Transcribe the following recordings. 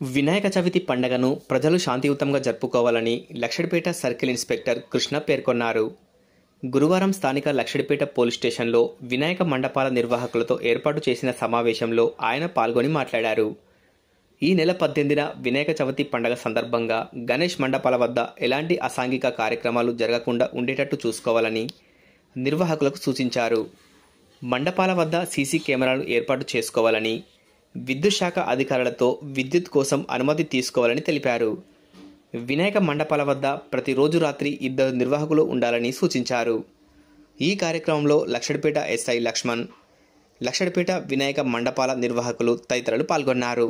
వినాయక చవితి పండగను ప్రజలు శాంతియుతంగా జరుపుకోవాలని లక్షడిపేట సర్కిల్ ఇన్స్పెక్టర్ కృష్ణ పేర్కొన్నారు గురువారం స్థానిక లక్షడిపేట పోలీస్ స్టేషన్లో వినాయక మండపాల నిర్వాహకులతో ఏర్పాటు చేసిన సమావేశంలో ఆయన పాల్గొని మాట్లాడారు ఈ నెల పద్దెనిమిదిన వినాయక చవితి పండగ సందర్భంగా గణేష్ మండపాల వద్ద ఎలాంటి అసాంఘిక కార్యక్రమాలు జరగకుండా ఉండేటట్టు చూసుకోవాలని నిర్వాహకులకు సూచించారు మండపాల వద్ద సీసీ కెమెరాలు ఏర్పాటు చేసుకోవాలని విద్యుత్ శాఖ అధికారులతో విద్యుత్ కోసం అనుమతి తీసుకోవాలని తెలిపారు వినాయక మండపాల వద్ద ప్రతిరోజు రాత్రి ఇద్దరు నిర్వాహకులు ఉండాలని సూచించారు ఈ కార్యక్రమంలో లక్షడిపేట ఎస్ఐ లక్ష్మణ్ లక్షడిపేట వినాయక మండపాల నిర్వాహకులు తదితరులు పాల్గొన్నారు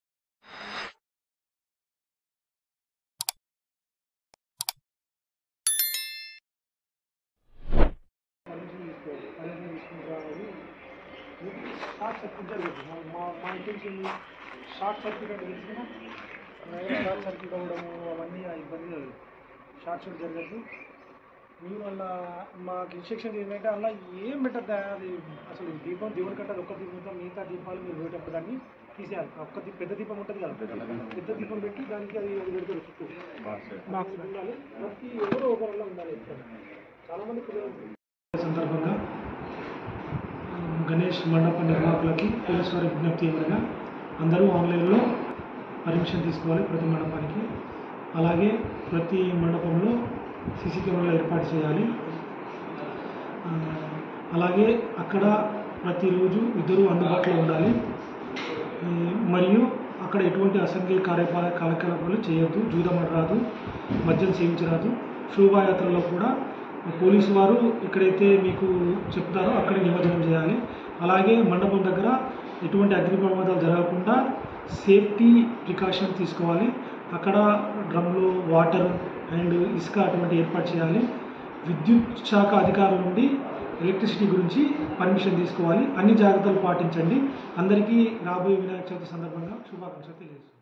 పర్మిషన్ తీసుకోవాలి పర్మిషన్ తీసుకుంటా అనేది షార్ట్ సర్క్యూట్ జరుగుతుంది మా- మా మా ఇంటెన్షన్ షార్ట్ సర్క్యూట్ అంటే తెలుసు కదా వైర్ షార్ట్ సర్క్యూట్ అవ్వడము అవన్నీ ఆ ఇబ్బంది జరగదు షార్ట్ సర్క్యూట్ జరగదు మీ వల్ల మాకు ఇన్స్ట్రక్షన్ ఏంటంటే అలా ఏం పెట్టద్దా అది అసలు దీపం దేవుడి కంటే అది ఒక్క దీపంతో మిగతా దీపాలు మీరు పోయేటప్పుడు దాన్ని తీసేయాలి ఒక్క దీ- పెద్ద దీపం ఉంటుంది కదా పెద్ద దీపం పెట్టి దానికి అది అది పెడతారు చుట్టూ బాక్స్ ఉండాలి ప్రతి ఎవరో ఒకరిలో ఉండాలి చాలా మంది పిల్లలు సందర్భంగా ఆ, గణేష్ మండప నిర్వాహకులకి పోలీసు వారి విజ్ఞప్తి ఏమనగా అందరూ ఆన్లైన్లో పర్మిషన్ తీసుకోవాలి ప్రతి మండపానికి అలాగే ప్రతి మండపంలో సీసీ కెమెరాలు ఏర్పాటు చేయాలి ఆ, అలాగే అక్కడ ప్రతిరోజు ఇద్దరు అందుబాటులో ఉండాలి ఈ, మరియు అక్కడ ఎటువంటి అసంఘిక కార్యపా కార్యకలాపాలు చేయొద్దు జూదమడరాదు మద్యం సేవించరాదు శోభాయాత్రలో కూడా పోలీసు వారు ఎక్కడైతే మీకు చెప్తారో అక్కడ నిమజ్జనం చేయాలి అలాగే మండపం దగ్గర ఎటువంటి అగ్ని ప్రమాదాలు జరగకుండా సేఫ్టీ ప్రికాషన్ తీసుకోవాలి అక్కడ డ్రమ్లో వాటర్ అండ్ ఇసుక అటువంటి ఏర్పాటు చేయాలి విద్యుత్ శాఖ అధికారుల నుండి ఎలక్ట్రిసిటీ గురించి పర్మిషన్ తీసుకోవాలి అన్ని జాగ్రత్తలు పాటించండి అందరికీ రాబోయే వినాయక చవితి సందర్భంగా శుభాకాంక్షలు తెలియజేస్తున్నాను